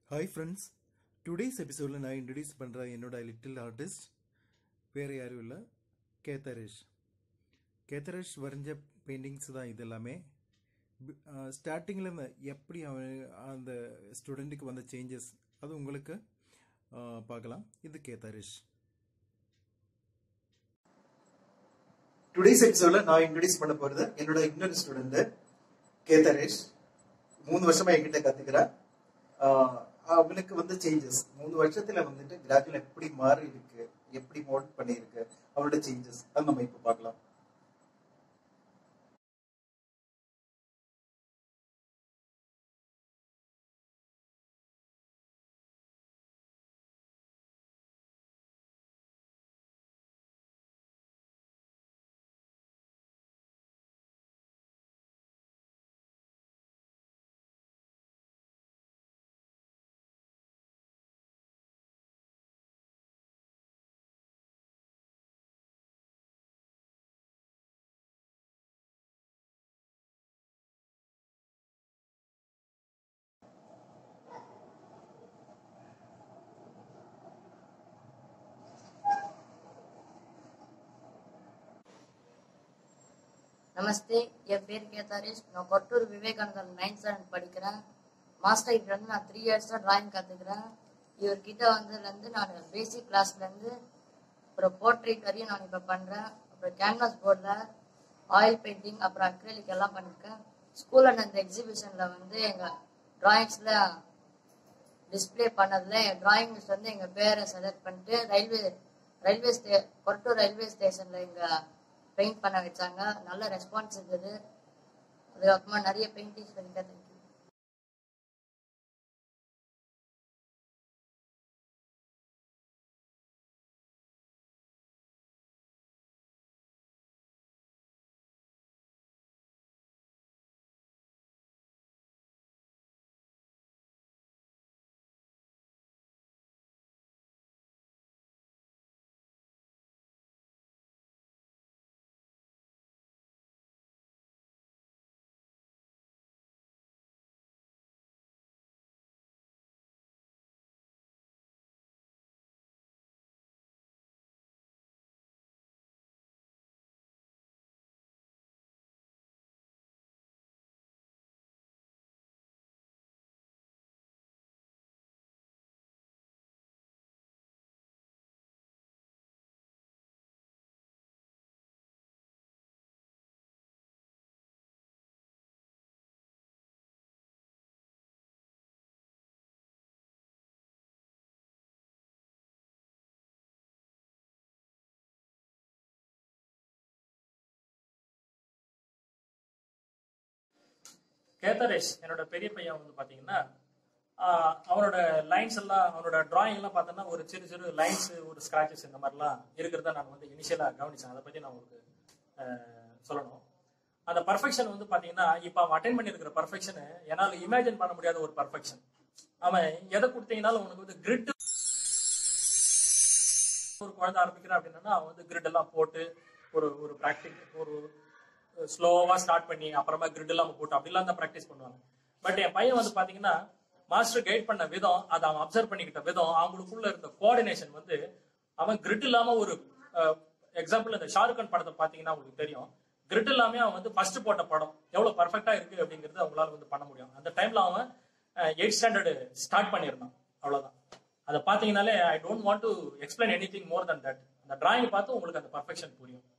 hi friends today's எபிசோடில் நான் introduce பண்ணுற என்னோட லிட்டில் ஆர்டிஸ்ட் வேறு யாரும் இல்லை கேத்தரேஷ் கேத்தரேஷ் வரைஞ்ச பெயிண்டிங்ஸ் தான் இது எல்லாமே ஸ்டார்டிங்கில் இருந்து எப்படி அவன் அந்த ஸ்டூடெண்ட்டுக்கு வந்த சேஞ்சஸ் அது உங்களுக்கு ஆ, பார்க்கலாம் இது கேத்தரேஷ் டுடேஸ் எபிசோட்ல நான் இன்ட்ரடியூஸ் பண்ண போறது என்னோட இன்னொரு ஸ்டூடெண்ட் கேதரேஷ் மூணு வருஷமா என்கிட்ட கத்துக்கிறேன் ஆஹ் அவனுக்கு வந்து சேஞ்சஸ் மூணு வருஷத்துல வந்துட்டு கிராஜுவல் எப்படி மாறி இருக்கு எப்படி மோல்ட் பண்ணியிருக்கு அவரோட சேஞ்சஸ் அது நம்ம இப்ப பார்க்கலாம் நமஸ்தே என் பேர் கேதாரேஷ் நான் கொட்டூர் விவேகானந்தர் நைன்த் ஸ்டாண்டர்ட் படிக்கிறேன் மாஸ்டர் கிட்ட இருந்து நான் த்ரீ இயர்ஸாக டிராயிங் கற்றுக்கிறேன் இவர்கிட்ட வந்ததுலேருந்து நான் பேசிக் கிளாஸ்லேருந்து அப்புறம் போர்ட்ரேட் வரையும் நான் இப்போ பண்ணுறேன் அப்புறம் கேன்வாஸ் போர்டில் ஆயில் பெயிண்டிங் அப்புறம் அக்ரலிக் எல்லாம் பண்ணியிருக்கேன் ஸ்கூலில் நடந்த எக்ஸிபிஷனில் வந்து எங்கள் டிராயிங்ஸில் டிஸ்ப்ளே பண்ணதில் என் டிராயிங் மிஸ் வந்து எங்கள் பேரை செலக்ட் பண்ணிட்டு ரயில்வே ரயில்வே ஸ்டே கொரட்டூர் ரயில்வே ஸ்டேஷனில் எங்கள் பெயிண்ட் பண்ண வச்சாங்க நல்ல ரெஸ்பான்ஸ் இருந்தது அதுக்கப்புறமா நிறைய பெயிண்டிங்ஸ் பண்ணி கற்றுக்கிட்டேன் கேத்தரேஷ் என்னோட பெரிய பையன் வந்து பாத்தீங்கன்னா ஆஹ் அவனோட லைன்ஸ் எல்லாம் அவனோட டிராயிங் எல்லாம் பார்த்தோன்னா ஒரு சிறு சிறு லைன்ஸ் ஒரு ஸ்கிராச்சஸ் இந்த மாதிரிலாம் இருக்கிறத நான் வந்து இனிஷியலா கவனிச்சேன் அதை பத்தி நான் உங்களுக்கு ஆஹ் சொல்லணும் அந்த பர்ஃபெக்ஷன் வந்து பாத்தீங்கன்னா இப்ப அவன் அட்டைன் பண்ணியிருக்கிற பர்ஃபெக்ஷன் என்னால இமேஜின் பண்ண முடியாத ஒரு பர்ஃபெக்ஷன் அவன் எதை கொடுத்தீங்கனாலும் உனக்கு வந்து கிரிட் ஒரு குழந்தை ஆரம்பிக்கிறான் அப்படின்னா அவன் வந்து கிரிட் எல்லாம் போட்டு ஒரு ஒரு ப்ராக்டிக் ஒரு ஸ்லோவா ஸ்டார்ட் பண்ணி அப்புறமா கிரிட் எல்லாம் போட்டு அப்படிலாம் தான் ப்ராக்டிஸ் பண்ணுவாங்க பட் என் பையன் வந்து பாத்தீங்கன்னா மாஸ்டர் கைட் பண்ண விதம் அதை அவன் அப்சர்வ் பண்ணிக்கிட்ட விதம் அவங்களுக்குள்ள இருந்த கோஆர்டினேஷன் வந்து அவன் கிரிட் இல்லாம ஒரு எக்ஸாம்பிள் இந்த ஷாருக் கான் படத்தை பாத்தீங்கன்னா உங்களுக்கு தெரியும் கிரிட் இல்லாம அவன் வந்து ஃபர்ஸ்ட் போட்ட படம் எவ்வளவு பர்ஃபெக்டா இருக்கு அப்படிங்கிறது அவங்களால வந்து பண்ண முடியும் அந்த டைம்ல அவன் எயிட் ஸ்டாண்டர்டு ஸ்டார்ட் பண்ணியிருந்தான் அவ்வளவுதான் அதை பாத்தீங்கன்னாலே I don't want to explain anything more than that அந்த டிராயிங் பார்த்து உங்களுக்கு அந்த பர்ஃபெக்ஷன் புரியும்